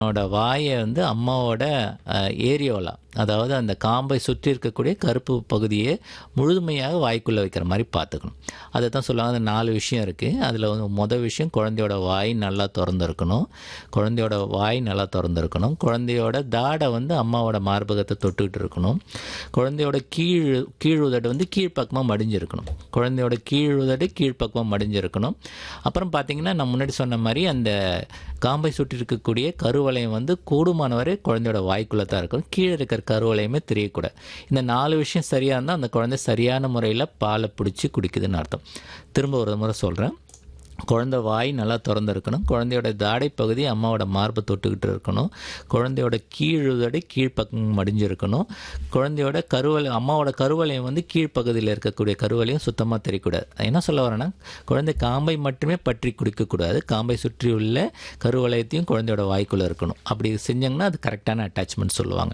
அவனோட வாயை வந்து அம்மாவோட ஏரியோலா அதாவது அந்த காம்பை சுற்றி இருக்கக்கூடிய கருப்பு பகுதியை முழுமையாக வாய்க்குள்ளே வைக்கிற மாதிரி பார்த்துக்கணும் அதை தான் சொல்லுவாங்க அந்த நாலு விஷயம் இருக்குது அதில் வந்து மொதல் விஷயம் குழந்தையோட வாய் நல்லா திறந்துருக்கணும் குழந்தையோட வாய் நல்லா திறந்துருக்கணும் குழந்தையோட தாடை வந்து அம்மாவோட மார்பகத்தை தொட்டுக்கிட்டு இருக்கணும் குழந்தையோட கீழ் கீழ் உதடு வந்து கீழ்ப்பக்கமாக மடிஞ்சிருக்கணும் குழந்தையோட கீழ் உதடு கீழ்ப்பக்கமாக மடிஞ்சிருக்கணும் அப்புறம் பார்த்தீங்கன்னா நான் முன்னாடி சொன்ன மாதிரி அந்த காம்பை சுற்றி இருக்கக்கூடிய கருவளையம் வந்து கூடுமானவரை குழந்தையோட வாய்க்குள்ளே தான் இருக்கும் கீழே இருக்கிற கருவளையமே தெரியக்கூடாது இந்த நாலு விஷயம் சரியாக இருந்தால் அந்த குழந்தை சரியான முறையில் பாலை பிடிச்சி குடிக்குதுன்னு அர்த்தம் திரும்ப ஒரு முறை சொல்கிறேன் குழந்தை வாய் நல்லா திறந்துருக்கணும் குழந்தையோட தாடை பகுதி அம்மாவோட மார்பை தொட்டுக்கிட்டு இருக்கணும் குழந்தையோட கீழுதடி கீழ்ப்பக்கம் மடிஞ்சிருக்கணும் குழந்தையோட கருவலை அம்மாவோட கருவலையம் வந்து கீழ்ப்பகுதியில் இருக்கக்கூடிய கருவலையும் சுத்தமாக தெரியக்கூடாது என்ன சொல்ல வரேன்னா குழந்தை காம்பை மட்டுமே பற்றி குடிக்கக்கூடாது காம்பை சுற்றியுள்ள கருவலயத்தையும் குழந்தையோட வாய்க்குள்ளே இருக்கணும் அப்படி செஞ்சாங்கன்னா அது கரெக்டான அட்டாச்மெண்ட் சொல்லுவாங்க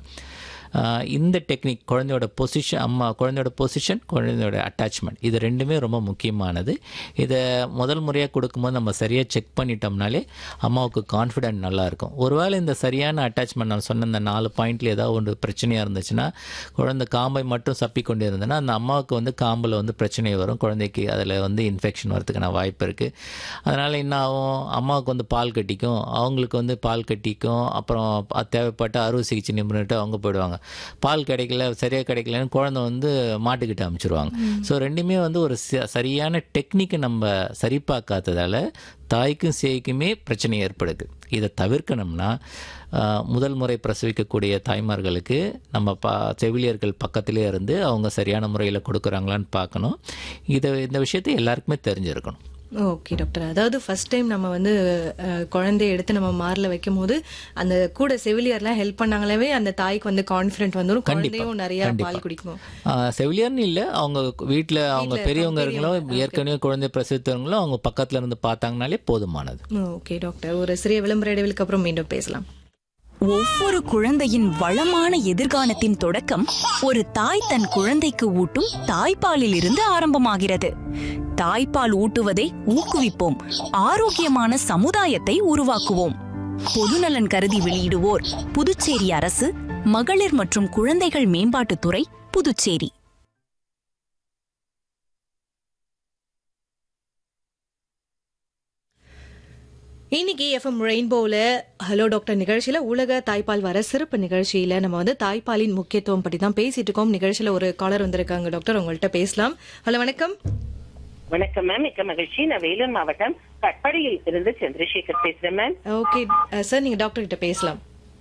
இந்த டெக்னிக் குழந்தையோட பொசிஷன் அம்மா குழந்தையோட பொசிஷன் குழந்தையோட அட்டாச்மெண்ட் இது ரெண்டுமே ரொம்ப முக்கியமானது இதை முதல் முறையாக கொடுக்கும்போது நம்ம சரியாக செக் பண்ணிட்டோம்னாலே அம்மாவுக்கு கான்ஃபிடென்ட் நல்லாயிருக்கும் ஒருவேளை இந்த சரியான அட்டாச்மெண்ட் நான் சொன்ன இந்த நாலு பாயிண்டில் ஏதாவது ஒன்று பிரச்சனையாக இருந்துச்சுன்னா குழந்தை காம்பை மட்டும் சப்பி கொண்டு இருந்ததுன்னா அந்த அம்மாவுக்கு வந்து காம்பில் வந்து பிரச்சனை வரும் குழந்தைக்கு அதில் வந்து இன்ஃபெக்ஷன் வரதுக்கான வாய்ப்பு இருக்குது அதனால் என்ன ஆகும் அம்மாவுக்கு வந்து பால் கட்டிக்கும் அவங்களுக்கு வந்து பால் கட்டிக்கும் அப்புறம் தேவைப்பட்ட அறுவை சிகிச்சை நிபுணர்கிட்ட அவங்க போயிடுவாங்க பால் கிடைக்கல சரியாக கிடைக்கலன்னு குழந்தை வந்து மாட்டுக்கிட்ட அமைச்சிருவாங்க ஸோ ரெண்டுமே வந்து ஒரு சரியான டெக்னிக்கை நம்ம சரி பார்க்காததால் தாய்க்கும் சேய்க்குமே பிரச்சனை ஏற்படுது இதை தவிர்க்கணும்னா முதல் முறை பிரசவிக்கக்கூடிய தாய்மார்களுக்கு நம்ம பா செவிலியர்கள் பக்கத்திலே இருந்து அவங்க சரியான முறையில் கொடுக்குறாங்களான்னு பார்க்கணும் இதை இந்த விஷயத்தை எல்லாருக்குமே தெரிஞ்சிருக்கணும் ஓகே டாக்டர் அதாவது ஃபர்ஸ்ட் டைம் நம்ம வந்து குழந்தைய எடுத்து நம்ம மார்ல வைக்கும் போது அந்த கூட செவிலியர்லாம் ஹெல்ப் பண்ணாங்களே அந்த தாய்க்கு வந்து கான்பிடன்ட் வந்துடும் குழந்தையும் நிறைய பால் குடிக்கும் செவிலியர்னு இல்லை அவங்க வீட்டில் அவங்க பெரியவங்க இருக்கங்களோ ஏற்கனவே குழந்தை பிரசவித்தவங்களோ அவங்க பக்கத்துல இருந்து பார்த்தாங்கனாலே போதுமானது ஓகே டாக்டர் ஒரு சிறிய விளம்பர இடைவெளிக்கு அப்புறம் மீண்டும் பேசலாம் ஒவ்வொரு குழந்தையின் வளமான எதிர்காலத்தின் தொடக்கம் ஒரு தாய் தன் குழந்தைக்கு ஊட்டும் தாய்ப்பாலில் இருந்து ஆரம்பமாகிறது தாய்ப்பால் ஊட்டுவதை ஊக்குவிப்போம் ஆரோக்கியமான சமுதாயத்தை உருவாக்குவோம் பொதுநலன் கருதி வெளியிடுவோர் புதுச்சேரி அரசு மகளிர் மற்றும் குழந்தைகள் மேம்பாட்டுத்துறை புதுச்சேரி இன்னைக்கு எஃப்எம் ரெயின்போவில் ஹலோ டாக்டர் நிகழ்ச்சியில உலக தாய்ப்பால் வர சிறப்பு நிகழ்ச்சியில நம்ம வந்து தாய்ப்பாலின் முக்கியத்துவம் பற்றி தான் பேசிட்டு இருக்கோம் நிகழ்ச்சியில ஒரு காலர் வந்திருக்காங்க டாக்டர் உங்கள்கிட்ட பேசலாம் ஹலோ வணக்கம் வணக்கம் மேம் மிக்க மகிழ்ச்சி நான் வேலூர் மாவட்டம் கட்படியில் இருந்து சந்திரசேகர் பேசுறேன் மேம் ஓகே சார் நீங்க டாக்டர் கிட்ட பேசலாம்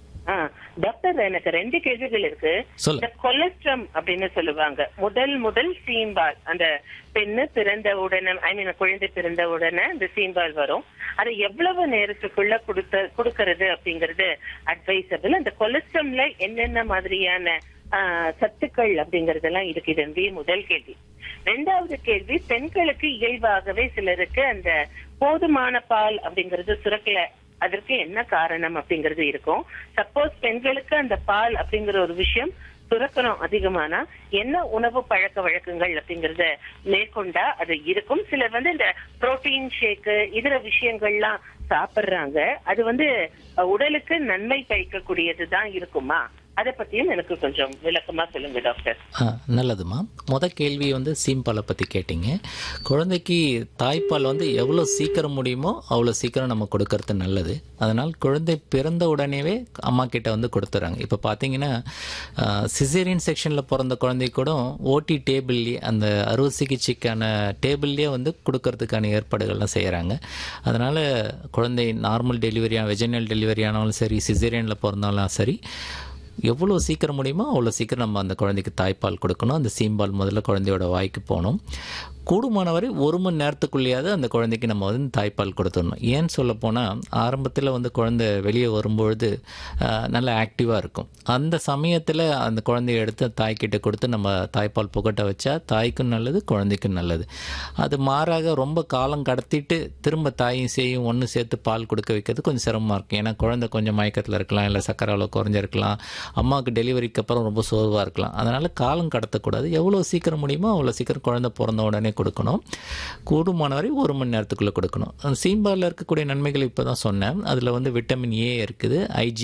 டாக்டர் எனக்கு ரெண்டு கேள்விகள் இருக்கு இந்த கொலஸ்ட்ரம் அப்படின்னு சொல்லுவாங்க முதல் முதல் சீம்பால் அந்த பெண்ணு பிறந்த உடனே ஐ மீன் குழந்தை பிறந்த உடனே அந்த சீம்பால் வரும் அதை எவ்வளவு நேரத்துக்குள்ள கொடுத்த கொடுக்கறது அப்படிங்கறது அட்வைசபிள் அந்த கொலஸ்ட்ரம்ல என்னென்ன மாதிரியான சத்துக்கள் அப்படிங்கறதெல்லாம் இருக்கு இது முதல் கேள்வி ரெண்டாவது கேள்வி பெண்களுக்கு இயல்பாகவே சிலருக்கு அந்த போதுமான பால் அப்படிங்கறது சுரக்கல அதற்கு என்ன காரணம் அப்படிங்கிறது இருக்கும் சப்போஸ் பெண்களுக்கு அந்த பால் அப்படிங்கிற ஒரு விஷயம் சுரக்கணும் அதிகமானா என்ன உணவு பழக்க வழக்கங்கள் அப்படிங்கறத மேற்கொண்டா அது இருக்கும் சிலர் வந்து இந்த புரோட்டீன் ஷேக்கு இதர விஷயங்கள்லாம் சாப்பிடுறாங்க அது வந்து உடலுக்கு நன்மை பயக்கக்கூடியதுதான் இருக்குமா அதை பத்தியும் எனக்கு கொஞ்சம் விளக்கமா சொல்லுங்க டாக்டர் நல்லதுமா முத கேள்வி வந்து சீம்பாலை பற்றி கேட்டீங்க குழந்தைக்கு தாய்ப்பால் வந்து எவ்வளோ சீக்கிரம் முடியுமோ அவ்வளோ சீக்கிரம் நம்ம கொடுக்கறது நல்லது அதனால் குழந்தை பிறந்த உடனேவே அம்மா கிட்ட வந்து கொடுத்துறாங்க இப்போ பார்த்தீங்கன்னா சிசேரியன் செக்ஷனில் பிறந்த குழந்தை கூட ஓடி டேபிள்லேயே அந்த அறுவை சிகிச்சைக்கான டேபிள்லேயே வந்து கொடுக்கறதுக்கான ஏற்பாடுகள்லாம் செய்கிறாங்க அதனால் குழந்தை நார்மல் டெலிவரியான வெஜினல் டெலிவரி ஆனாலும் சரி சிசேரியனில் பிறந்தாலும் சரி எவ்வளோ சீக்கிரம் முடியுமோ அவ்வளோ சீக்கிரம் நம்ம அந்த குழந்தைக்கு தாய்ப்பால் கொடுக்கணும் அந்த சீம்பால் முதல்ல குழந்தையோட வாய்க்கு போகணும் கூடுமானவரை ஒரு மணி நேரத்துக்குள்ளேயாவது அந்த குழந்தைக்கு நம்ம வந்து தாய்ப்பால் கொடுத்துடணும் ஏன்னு சொல்ல போனால் ஆரம்பத்தில் வந்து குழந்தை வெளியே வரும்பொழுது நல்லா ஆக்டிவாக இருக்கும் அந்த சமயத்தில் அந்த குழந்தைய எடுத்து தாய்க்கிட்ட கொடுத்து நம்ம தாய்ப்பால் புகட்ட வச்சா தாய்க்கும் நல்லது குழந்தைக்கும் நல்லது அது மாறாக ரொம்ப காலம் கடத்திட்டு திரும்ப தாயும் சேயும் ஒன்று சேர்த்து பால் கொடுக்க வைக்கிறது கொஞ்சம் சிரமமாக இருக்கும் ஏன்னா குழந்தை கொஞ்சம் மயக்கத்தில் இருக்கலாம் இல்லை சக்கரை அளவு குறைஞ்சிருக்கலாம் அம்மாவுக்கு டெலிவரிக்கு அப்புறம் ரொம்ப சோர்வாக இருக்கலாம் அதனால் காலம் கடத்தக்கூடாது எவ்வளோ சீக்கிரம் முடியுமோ அவ்வளோ சீக்கிரம் குழந்தை பிறந்த உடனே கொடுக்கணும் கூடுமான வரை ஒரு மணி நேரத்துக்குள்ளே கொடுக்கணும் அந்த சீம்பாலில் இருக்கக்கூடிய நன்மைகள் இப்போ தான் சொன்னேன் அதில் வந்து விட்டமின் ஏ இருக்குது ஐஜி